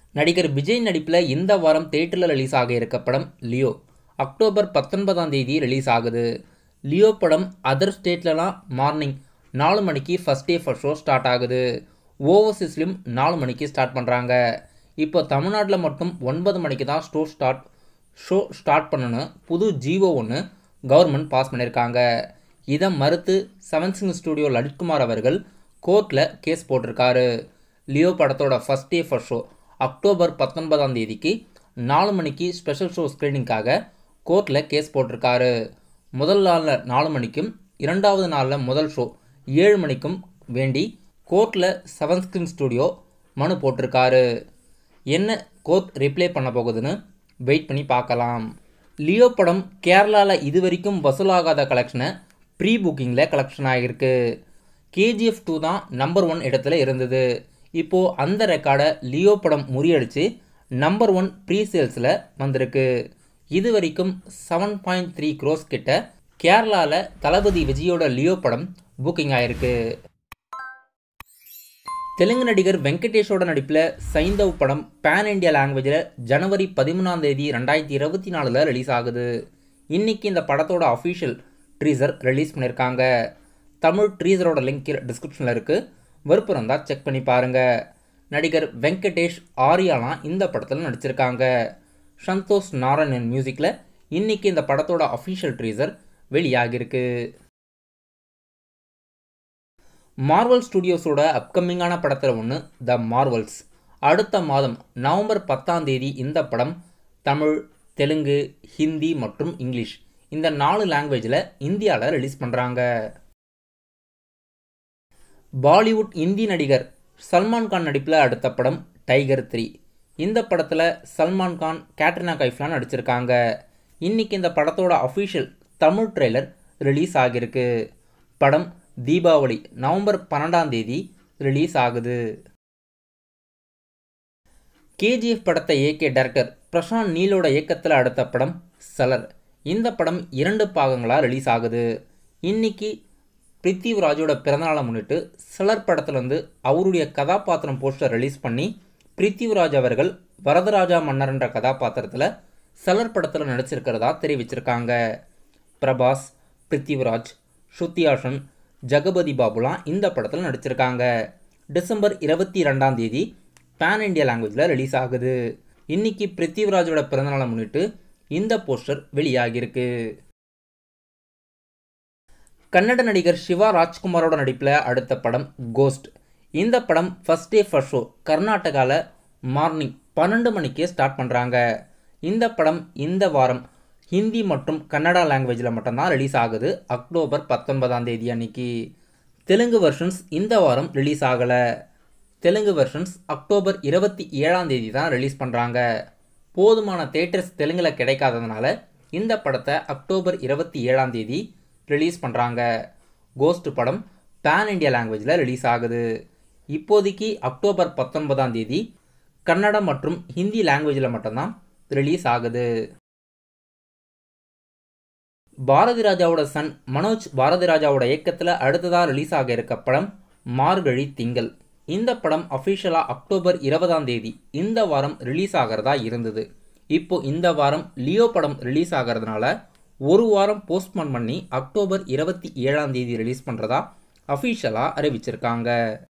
நடிகர் விஜய் நடிப்பில் இந்த வாரம் தேட்டரில் ரிலீஸ் ஆக இருக்க படம் லியோ அக்டோபர் பத்தொன்பதாம் தேதி ரிலீஸ் ஆகுது லியோ படம் அதர் ஸ்டேட்லலாம் மார்னிங் நாலு மணிக்கு first day first show start ஆகுது ஓவர்சீஸ்லையும் நாலு மணிக்கு ஸ்டார்ட் பண்ணுறாங்க இப்போ தமிழ்நாட்டில் மட்டும் ஒன்பது மணிக்கு தான் ஷோ ஸ்டார்ட் ஷோ ஸ்டார்ட் பண்ணணும் புது ஜிஓ ஒன்று கவர்மெண்ட் பாஸ் பண்ணியிருக்காங்க இதை மறுத்து செவன் சிங் ஸ்டுடியோ லலித்குமார் அவர்கள் கோர்ட்டில் கேஸ் போட்டிருக்காரு லியோ படத்தோட first day first show October பத்தொன்பதாம் தேதிக்கு நாலு மணிக்கு ஸ்பெஷல் ஷோ ஸ்க்ரீனிங்காக கோர்ட்டில் கேஸ் போட்டிருக்காரு முதல் நாளில் நாலு மணிக்கும் இரண்டாவது நாளில் முதல் ஷோ ஏழு மணிக்கும் வேண்டி கோர்ட்டில் செவன் ஸ்க்ரீன் ஸ்டுடியோ மனு போட்டிருக்காரு என்ன கோர்ட் ரிப்ளை பண்ண போகுதுன்னு வெயிட் பண்ணி பார்க்கலாம் லியோ படம் கேரளாவில் இது வரைக்கும் வசூலாகாத கலெக்ஷனை ப்ரீ புக்கிங்கில் கலெக்ஷன் ஆகியிருக்கு கேஜிஎஃப் டூ தான் நம்பர் ஒன் இடத்துல இருந்தது இப்போது அந்த ரெக்கார்டை லியோ படம் முறியடித்து நம்பர் ஒன் ப்ரீ சேல்ஸில் வந்திருக்கு இது வரைக்கும் செவன் பாயிண்ட் த்ரீ க்ரோஸ் கிட்ட கேரளாவில் தளபதி விஜயோட லியோ படம் புக்கிங் ஆயிருக்கு தெலுங்கு நடிகர் வெங்கடேஷோட நடிப்பில் சைந்தவ் படம் பேன் இண்டியா லாங்குவேஜில் ஜனவரி பதிமூணாம் தேதி ரெண்டாயிரத்தி இருபத்தி நாலில் ரிலீஸ் ஆகுது இன்னைக்கு இந்த படத்தோட அஃபிஷியல் ட்ரீசர் ரிலீஸ் பண்ணியிருக்காங்க தமிழ் ட்ரீசரோட லிங்க் டிஸ்கிரிப்ஷனில் இருக்குது விருப்பம் தான் செக் பண்ணி பாருங்கள் நடிகர் வெங்கடேஷ் ஆரியாலாம் இந்த படத்தில் நடிச்சிருக்காங்க சந்தோஷ் நாராயணன் மியூசிக்கில் இன்னைக்கு இந்த படத்தோட அஃபிஷியல் ட்ரீசர் வெளியாகிருக்கு மார்வல் ஸ்டுடியோஸோட அப்கமிங்கான படத்தில் ஒன்று த மார்வல்ஸ் அடுத்த மாதம் நவம்பர் பத்தாம் தேதி இந்த படம் தமிழ் தெலுங்கு ஹிந்தி மற்றும் இங்கிலீஷ் இந்த நாலு லாங்குவேஜில் இந்தியாவில் ரிலீஸ் பண்ணுறாங்க பாலிவுட் இந்தி நடிகர் சல்மான் கான் நடிப்பில் அடுத்த படம் டைகர் த்ரீ இந்த படத்தில் சல்மான் கான் கேட்ரினா கைஃப்லாம் நடிச்சிருக்காங்க இன்னைக்கு இந்த படத்தோட அஃபிஷியல் தமிழ் ட்ரெய்லர் ரிலீஸ் ஆகியிருக்கு படம் தீபாவளி நவம்பர் பன்னெண்டாம் தேதி ரிலீஸ் ஆகுது கேஜிஎஃப் படத்தை இயக்கிய டைரக்டர் பிரசாந்த் நீலோட இயக்கத்தில் அடுத்த படம் சலர் இந்த படம் இரண்டு பாகங்களாக ரிலீஸ் ஆகுது இன்னைக்கு பிருத்திவிராஜோட பிறந்தநாளை முன்னிட்டு சலர் படத்துலேருந்து அவருடைய கதாபாத்திரம் போஸ்டர் ரிலீஸ் பண்ணி பிருத்திவிராஜ் அவர்கள் வரதராஜா மன்னர்ன்ற கதாபாத்திரத்தில் சலர் படத்தில் நடிச்சிருக்கிறதா தெரிவிச்சிருக்காங்க பிரபாஸ் பிருத்திவிராஜ் ஸ்ருத்தியாஷன் ஜெகபதி பாபுலாம் இந்த படத்தில் நடிச்சிருக்காங்க டிசம்பர் இருபத்தி ரெண்டாம் தேதி பேன் இண்டியா லாங்குவேஜில் ரிலீஸ் ஆகுது இன்னைக்கு பிருத்திவிராஜோட பிறந்தநாளை முன்னிட்டு இந்த போஸ்டர் வெளியாகியிருக்கு கன்னட நடிகர் சிவா ராஜ்குமாரோட நடிப்பில் அடுத்த படம் கோஸ்ட் இந்த படம் ஃபஸ்ட் டே ஃபர்ஸ்ட் ஷோ கர்நாடகாவில் மார்னிங் பன்னெண்டு மணிக்கே ஸ்டார்ட் பண்ணுறாங்க இந்த படம் இந்த வாரம் ஹிந்தி மற்றும் கன்னடா லாங்குவேஜில் மட்டும்தான் ரிலீஸ் ஆகுது அக்டோபர் பத்தொன்பதாம் தேதி அன்னைக்கு தெலுங்கு வெர்ஷன்ஸ் இந்த வாரம் ரிலீஸ் ஆகலை தெலுங்கு வெர்ஷன்ஸ் அக்டோபர் இருபத்தி ஏழாம் தேதி தான் ரிலீஸ் பண்ணுறாங்க போதுமான தேட்டர்ஸ் தெலுங்கில் கிடைக்காததுனால இந்த படத்தை அக்டோபர் இருபத்தி ஏழாம் தேதி ரிலீஸ் பண்ணுறாங்க கோஸ்ட் படம் பேன் இண்டியா லாங்குவேஜில் ரிலீஸ் ஆகுது இப்போதைக்கு அக்டோபர் பத்தொன்பதாம் தேதி கன்னடம் மற்றும் ஹிந்தி லாங்குவேஜில் மட்டும்தான் ரிலீஸ் ஆகுது பாரதி ராஜாவோட சன் மனோஜ் பாரதி ராஜாவோட இயக்கத்தில் அடுத்ததாக ரிலீஸ் ஆக இருக்க படம் மார்கழி திங்கள் இந்த படம் அஃபிஷியலாக அக்டோபர் இருபதாம் தேதி இந்த வாரம் ரிலீஸ் ஆகிறதா இருந்தது இப்போ இந்த வாரம் லியோ படம் ரிலீஸ் ஆகிறதுனால ஒரு வாரம் போஸ்ட்போன் பண்ணி அக்டோபர் இருபத்தி ஏழாம் தேதி ரிலீஸ் பண்ணுறதா அஃபிஷியலாக அறிவிச்சிருக்காங்க